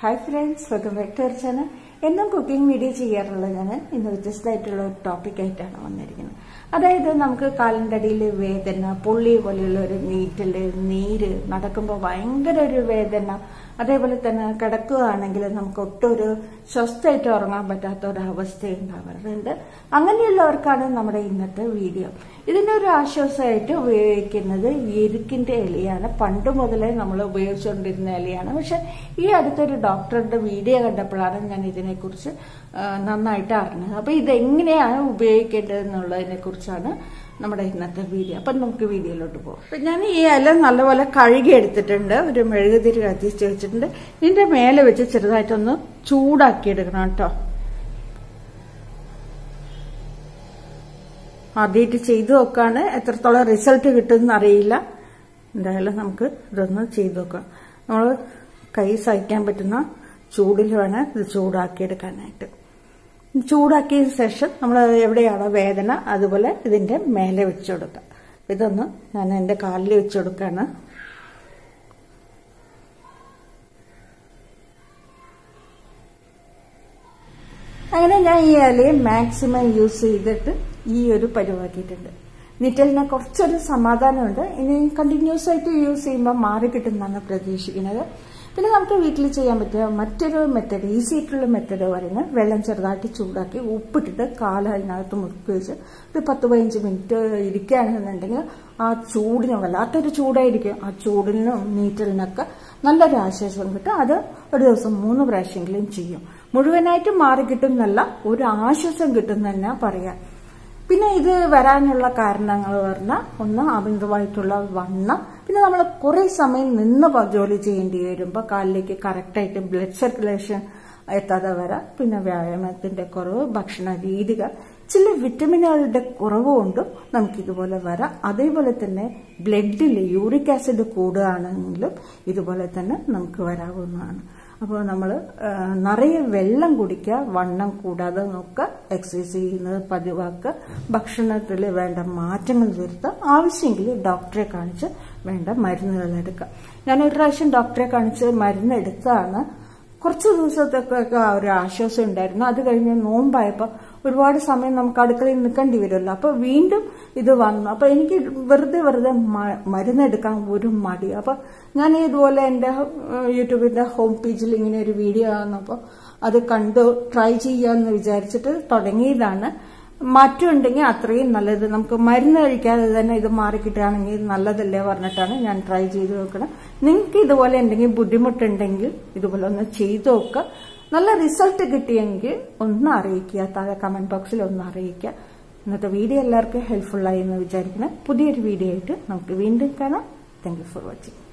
hi friends welcome back to our channel എന്നും cooking video ചെയ്യാറുള്ള ഞാൻ ഇന്ന് വ്യത്യസ്തമായിട്ടുള്ള ഒരു ടോപ്പിക് ആയിട്ടാണ് വന്നിരിക്കുന്നത് അതായത് നമുക്ക് കാലിൻ്റെ അടിയിൽ വേദന പൊള്ളി പോലെയുള്ള ഒരു നീറ്റല് നീര് നടക്കുമ്പോൾ ഭയങ്കര ഒരു വേദന അതേപോലെ തന്നെ കിടക്കുകയാണെങ്കിൽ നമുക്ക് ഒട്ടും ഒരു സ്വസ്ഥമായിട്ട് ഉറങ്ങാൻ പറ്റാത്ത ഒരു അവസ്ഥ ഉണ്ടാവാറുണ്ട് അങ്ങനെയുള്ളവർക്കാണ് നമ്മുടെ ഇന്നത്തെ വീഡിയോ ഇതിനൊരു ആശ്വാസമായിട്ട് ഉപയോഗിക്കുന്നത് എരുക്കിന്റെ ഇലയാണ് പണ്ട് മുതലേ നമ്മൾ ഉപയോഗിച്ചുകൊണ്ടിരുന്ന ഇലയാണ് പക്ഷെ ഈ അടുത്തൊരു ഡോക്ടറുടെ വീഡിയോ കണ്ടപ്പോഴാണ് ഞാൻ ഇതിനെക്കുറിച്ച് ആ, നന്നായിട്ട് അറിഞ്ഞത് അപ്പൊ ഇതെങ്ങനെയാണ് ഉപയോഗിക്കേണ്ടത് എന്നുള്ളതിനെ കുറിച്ചാണ് നമ്മുടെ ഇന്നത്തെ വീഡിയോ അപ്പം നമുക്ക് വീഡിയോയിലോട്ട് പോകാം അപ്പം ഞാൻ ഈ ഇല നല്ലപോലെ കഴുകി എടുത്തിട്ടുണ്ട് ഒരു മെഴുകുതിരി കത്തിച്ച് വെച്ചിട്ടുണ്ട് ഇതിന്റെ മേലെ വെച്ച് ചെറുതായിട്ടൊന്ന് ചൂടാക്കി എടുക്കണം കേട്ടോ ആദ്യമായിട്ട് ചെയ്തു നോക്കാണ് എത്രത്തോളം റിസൾട്ട് കിട്ടുമെന്ന് അറിയില്ല എന്തായാലും നമുക്ക് ഇതൊന്ന് ചെയ്തു നോക്കാം നമ്മൾ കൈ സഹിക്കാൻ പറ്റുന്ന ചൂടിൽ വേണം ഇത് ചൂടാക്കി എടുക്കാനായിട്ട് ചൂടാക്കിയ ശേഷം നമ്മൾ എവിടെയാണോ വേദന അതുപോലെ ഇതിന്റെ മേലെ വെച്ച് കൊടുക്കുക ഇതൊന്ന് ഞാൻ എൻ്റെ കാലിൽ വെച്ച് കൊടുക്കുകയാണ് അങ്ങനെ ഞാൻ ഈ ഇലയെ മാക്സിമം യൂസ് ചെയ്തിട്ട് ഈ ഒരു പരിവാക്കിയിട്ടുണ്ട് നിറ്റലിന് കുറച്ചൊരു സമാധാനമുണ്ട് ഇനി കണ്ടിന്യൂസ് ആയിട്ട് യൂസ് ചെയ്യുമ്പോൾ മാറി കിട്ടുമെന്നാണ് പ്രതീക്ഷിക്കുന്നത് പിന്നെ നമുക്ക് വീട്ടിൽ ചെയ്യാൻ പറ്റിയ മറ്റൊരു മെത്തഡ് ഈസി ആയിട്ടുള്ള മെത്തഡ് പറയുന്നത് വെള്ളം ചെറുതായിട്ട് ചൂടാക്കി ഉപ്പിട്ടിട്ട് കാല് അതിനകത്ത് മുറുക്കി വെച്ച് ഒരു പത്ത് പതിനഞ്ച് മിനിറ്റ് ഇരിക്കുകയാണെന്നുണ്ടെങ്കിൽ ആ ചൂടിന് വല്ലാത്തൊരു ചൂടായിരിക്കും ആ ചൂടിനും നീറ്റലിനൊക്കെ നല്ലൊരു ആശ്വാസം കിട്ടും അത് ഒരു ദിവസം മൂന്ന് പ്രാവശ്യമെങ്കിലും ചെയ്യും മുഴുവനായിട്ട് മാറി കിട്ടും എന്നല്ല ഒരു ആശ്വാസം കിട്ടും തന്നെ പറയാം പിന്നെ ഇത് വരാനുള്ള കാരണങ്ങൾ പറഞ്ഞാൽ ഒന്ന് അമിതമായിട്ടുള്ള വണ്ണം പിന്നെ നമ്മൾ കുറെ സമയം നിന്ന് പ- ജോലി ചെയ്യേണ്ടി വരുമ്പോൾ കാലിലേക്ക് കറക്റ്റായിട്ട് ബ്ലഡ് സർക്കുലേഷൻ എത്താതെ വരാം പിന്നെ വ്യായാമത്തിന്റെ കുറവ് ഭക്ഷണ രീതികൾ ചില വിറ്റമിനുകളുടെ കുറവ് കൊണ്ടും നമുക്കിതുപോലെ വരാം അതേപോലെ തന്നെ ബ്ലഡിൽ യൂറിക് ആസിഡ് കൂടുകയാണെങ്കിലും ഇതുപോലെ തന്നെ നമുക്ക് വരാവുന്നതാണ് അപ്പോൾ നമ്മൾ നിറയെ വെള്ളം കുടിക്കുക വണ്ണം കൂടാതെ നോക്കുക എക്സസൈസ് ചെയ്യുന്നത് പതിവാക്കുക ഭക്ഷണത്തിൽ വേണ്ട മാറ്റങ്ങൾ വരുത്തുക ആവശ്യമെങ്കിൽ ഡോക്ടറെ കാണിച്ച് വേണ്ട മരുന്നുകൾ എടുക്കുക ഞാൻ ഒരു പ്രാവശ്യം ഡോക്ടറെ കാണിച്ച് മരുന്ന് എടുത്തതാണ് കുറച്ച് ദിവസത്തേക്കൊക്കെ ആ ഒരു ആശ്വാസം ഉണ്ടായിരുന്നു അത് കഴിഞ്ഞ് നോമ്പായപ്പോൾ ഒരുപാട് സമയം നമുക്ക് അടുക്കളയിൽ നിൽക്കേണ്ടി വരുമല്ലോ അപ്പൊ വീണ്ടും ഇത് വന്നു അപ്പൊ എനിക്ക് വെറുതെ വെറുതെ മ- മരുന്നെടുക്കാൻ ഒരു മടി അപ്പൊ ഞാൻ ഇതുപോലെ എൻ്റെ ഏഹ്, യൂട്യൂബിന്റെ ഹോം പേജിൽ ഇങ്ങനെ ഒരു വീഡിയോ വന്നപ്പോൾ അത് കണ്ടു ട്രൈ ചെയ്യാമെന്ന് വിചാരിച്ചിട്ട് തുടങ്ങിയതാണ് മാറ്റമുണ്ടെങ്കിൽ അത്രയും നല്ലത് നമുക്ക് മരുന്ന് കഴിക്കാതെ തന്നെ ഇത് മാറിക്കിട്ടുകയാണെങ്കിൽ നല്ലതല്ലേ പറഞ്ഞിട്ടാണ് ഞാൻ ട്രൈ ചെയ്ത് നോക്കണം നിങ്ങൾക്ക് ഇതുപോലെ എന്തെങ്കിലും ബുദ്ധിമുട്ടുണ്ടെങ്കിൽ ഇതുപോലെ ഒന്ന് ചെയ്തു നോക്കുക നല്ല റിസൾട്ട് കിട്ടിയെങ്കിൽ ഒന്ന് അറിയിക്കുക താഴെ കമന്റ് ബോക്സിൽ ഒന്ന് അറിയിക്കുക ഇന്നത്തെ വീഡിയോ എല്ലാവർക്കും ഹെൽപ്ഫുൾ ആയി എന്ന് വിചാരിക്കണം പുതിയൊരു വീഡിയോ ആയിട്ട് നമുക്ക് വീണ്ടും കാണാം താങ്ക് യു ഫോർ വാച്ചിങ്